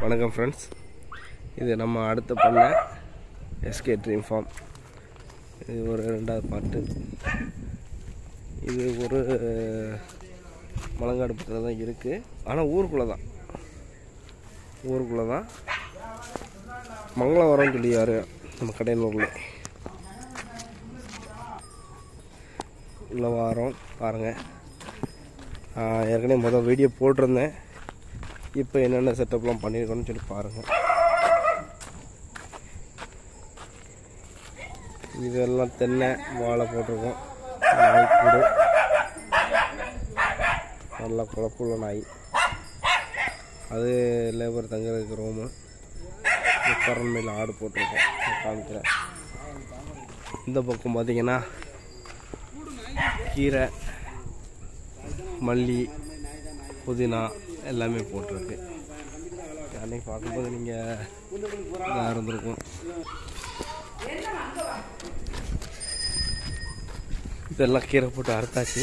வணக்கம் ஃப்ரெண்ட்ஸ் இது நம்ம அடுத்த பண்ண எஸ்கே ட்ரீம் ஃபார்ம் இது ஒரு ரெண்டாவது பாட்டு இது ஒரு மலங்காடு பக்கத்தில் தான் இருக்குது ஆனால் ஊருக்குள்ளே தான் ஊருக்குள்ளே தான் மங்களவரம்னு சொல்லி யார் நம்ம கடையனூரில் உள்ள வாரம் பாருங்கள் ஏற்கனவே மொதல் வீடியோ போட்டிருந்தேன் இப்போ என்னென்ன செட்டப்லாம் பண்ணியிருக்கோன்னு சொல்லி பாருங்கள் இதெல்லாம் தென்னை வாழை போட்டிருக்கோம் நாய் கூடு நல்லா குழப்புள்ள நாய் அது லேபர் தங்குறதுக்கு ரூமு பரன் மேல ஆடு போட்டிருக்கோம் நான் காமிக்கிறேன் இந்த பக்கம் பார்த்தீங்கன்னா கீரை மல்லி புதினா எல்லாமே போட்டிருக்கு அன்னைக்கு பார்க்கும்போது நீங்கள் இதாக இருந்திருக்கும் இதெல்லாம் கீரை போட்டு அறுத்தாச்சு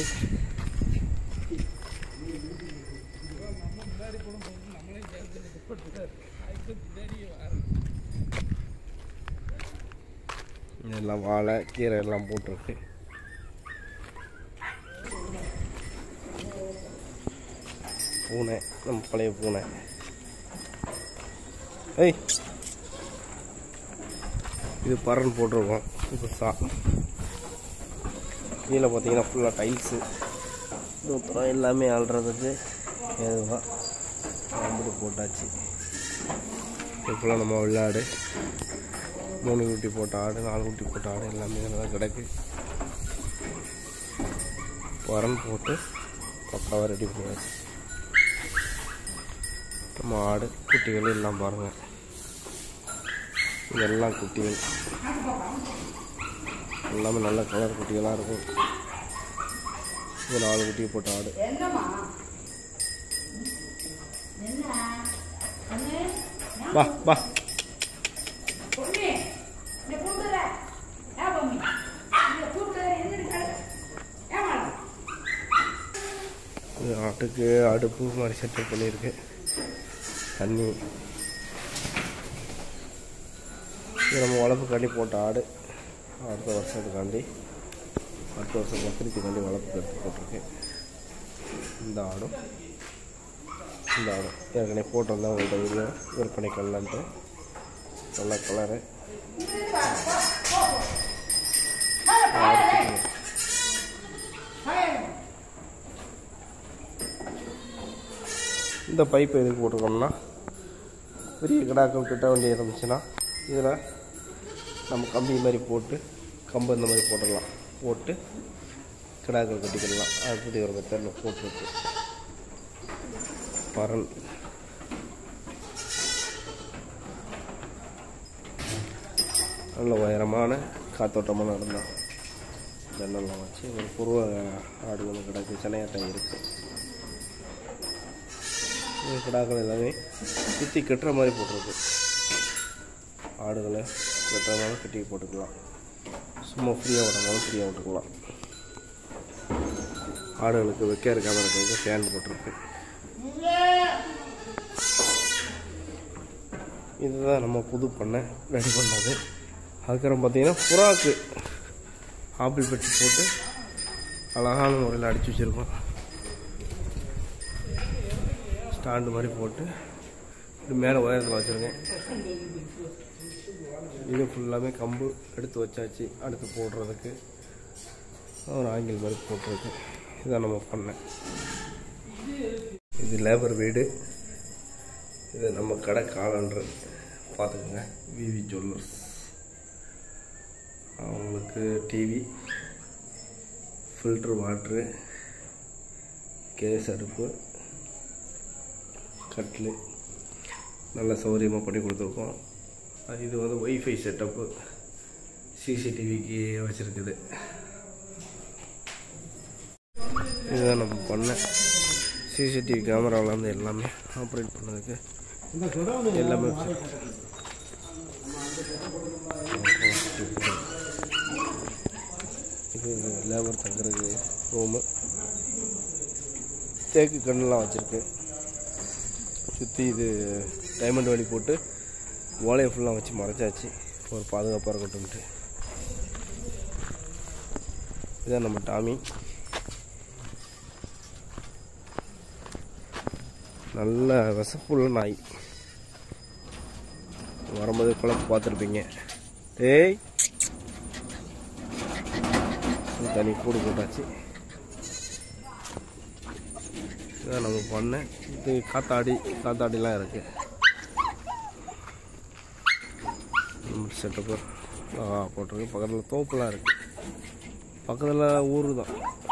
இதெல்லாம் வாழை கீரை எல்லாம் போட்டிருக்கு பூனை நம்ம பழைய பூனை ஏய் இது பறன் போட்டிருக்கோம் புதுசா கீழே பார்த்தீங்கன்னா ஃபுல்லாக டைல்ஸு தூத்திரம் எல்லாமே ஆள்றதுக்கு ஏதுவாக வந்துட்டு போட்டாச்சு இது ஃபுல்லாக நம்ம விளையாடு மூணு குட்டி போட்ட ஆடு நாலு குட்டி போட்ட ஆடு எல்லாமே நல்லா கிடக்கு பறன் போட்டு பக்காவாக ரெடி பண்ணியாச்சு நம்ம ஆடு குட்டிகள் எல்லாம் பாருங்கள் இதெல்லாம் குட்டிகள் எல்லாமே நல்ல கலர் குட்டிகளாக இருக்கும் இது நாலு குட்டி போட்ட ஆடு வா வா இது ஆட்டுக்கு அடுப்பு மாதிரி செட்டப் பண்ணியிருக்கு தண்ணி இது நம்ம வளர்ப்புக்காண்டி போட்ட ஆடு அடுத்த வருஷத்துக்காண்டி அடுத்த வருஷம் பத்திரிக்கைக்காண்டி வளர்ப்புக்கு எடுத்து போட்டிருக்கேன் இந்த ஆடும் இந்த ஆடும் ஏற்கனவே போட்டிருந்தேன் உங்கள்கிட்ட வீடியோ விற்பனை கல்லன்ட்டு நல்ல கலரு இந்த பைப்பு எதுக்கு போட்டிருக்கோம்னா பெரிய கிடாக்கள் கிட்ட வண்டி இருந்துச்சுன்னா இதில் நம்ம கம்பி மாதிரி போட்டு கம்பு இந்த மாதிரி போட்டுடலாம் போட்டு கிடாக்கள் கட்டிக்கிடலாம் அப்படி ஒரு மெத்தடில் போட்டுருக்கு பரன் நல்ல உயரமான காத்தோட்டமான இருந்தால் ஜன்னல்லாம் வச்சு ஒரு புருவ ஆடு ஒன்று கிடக்கு சென்னையாட்டம் இருக்குது இது கிடாக்கள் எல்லாமே சுற்றி கட்டுற மாதிரி போட்டிருக்கு ஆடுகளை கட்டுறதுனால கட்டி போட்டுக்கலாம் சும்மா ஃப்ரீயாக விடனாலும் ஃப்ரீயாக விட்டுக்கலாம் ஆடுகளுக்கு வைக்க இருக்காமல் இருக்கிறதுக்கு ஃபேன் போட்டிருக்கு இதுதான் நம்ம புது பண்ணை ரெடி பண்ணது அதுக்கப்புறம் பார்த்தீங்கன்னா புறாக்கு ஆப்பிள் பெட்டி போட்டு அழகான முறையில் அடித்து வச்சுருக்கோம் ஸ்டாண்டு மாதிரி போட்டு இது மேலே உயரத்தில் வச்சுருக்கேன் இது ஃபுல்லாமே கம்பு எடுத்து வச்சாச்சு அடுத்து போடுறதுக்கு ஒரு ஆங்கில் மாதிரி போட்டிருக்கு இதான் நம்ம பண்ணேன் இது லேபர் வீடு இது நம்ம கடை காலண்டர் பார்த்துக்கோங்க விவி ஜுவல்லர்ஸ் அவங்களுக்கு டிவி ஃபில்ட்ரு வாட்ரு கேஸ் அடுப்பு கட்லு நல்ல சௌகரியமாக பண்ணி கொடுத்துருக்கோம் அது இது வந்து ஒய்ஃபை செட்டப்பு சிசிடிவிக்கு வச்சுருக்குது இதுதான் நம்ம பண்ண சிசிடிவி கேமராவில் வந்து எல்லாமே ஆப்ரேட் பண்ணதுக்கு எல்லாமே வச்சிருக்கோம். இது லேபர் தங்குறது ரூமு தேக்கு கண்ணுலாம் வச்சுருக்கு சுற்றி இது டைமண்ட் வேலி போட்டு ஓலையை ஃபுல்லாக வச்சு மறைச்சாச்சு ஒரு பாதுகாப்பாக இருக்கட்டும்ட்டு இதான் நம்ம டாமி நல்ல விசப்புள்ள நாய் வரும்போது குழப்பு பார்த்துருப்பீங்க ஏய் தனி கூடு போட்டாச்சு இதான் நம்ம பண்ண இது காத்தாடி காத்தாடிலாம் இருக்கு செட்டப்பு போட்டிருக்கு பக்கத்தில் தோப்புலாம் இருக்கு பக்கத்தில் ஊர் தான்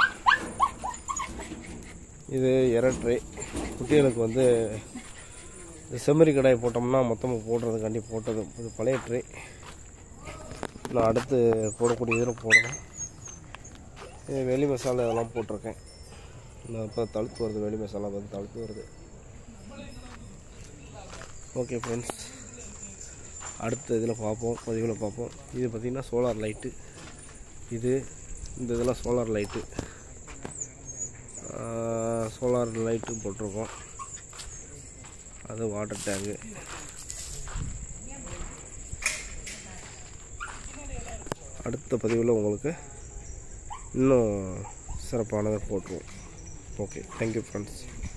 இது இரட்ரை குட்டிகளுக்கு வந்து இந்த செம்மறி கடாய் போட்டோம்னா மொத்தமாக போடுறதுக்காண்டி போட்டது இது பழைய ட்ரே நான் அடுத்து போடக்கூடிய இதில் போடணும் இது வெளி மசாலா இதெல்லாம் போட்டிருக்கேன் நான் இப்போ தழுத்து வருது வெளி மசாலா வந்து தழுத்து வருது ஓகே ஃப்ரெண்ட்ஸ் அடுத்த இதில் பார்ப்போம் பதிவில் பார்ப்போம் இது பார்த்திங்கன்னா சோலார் லைட்டு இது இந்த இதெல்லாம் சோலார் லைட்டு சோலார் லைட்டு போட்டிருக்கோம் அது வாட்டர் டேங்கு அடுத்த பதிவில் உங்களுக்கு இன்னும் சிறப்பானதை போட்டுருவோம் ஓகே தேங்க்யூ ஃப்ரெண்ட்ஸ்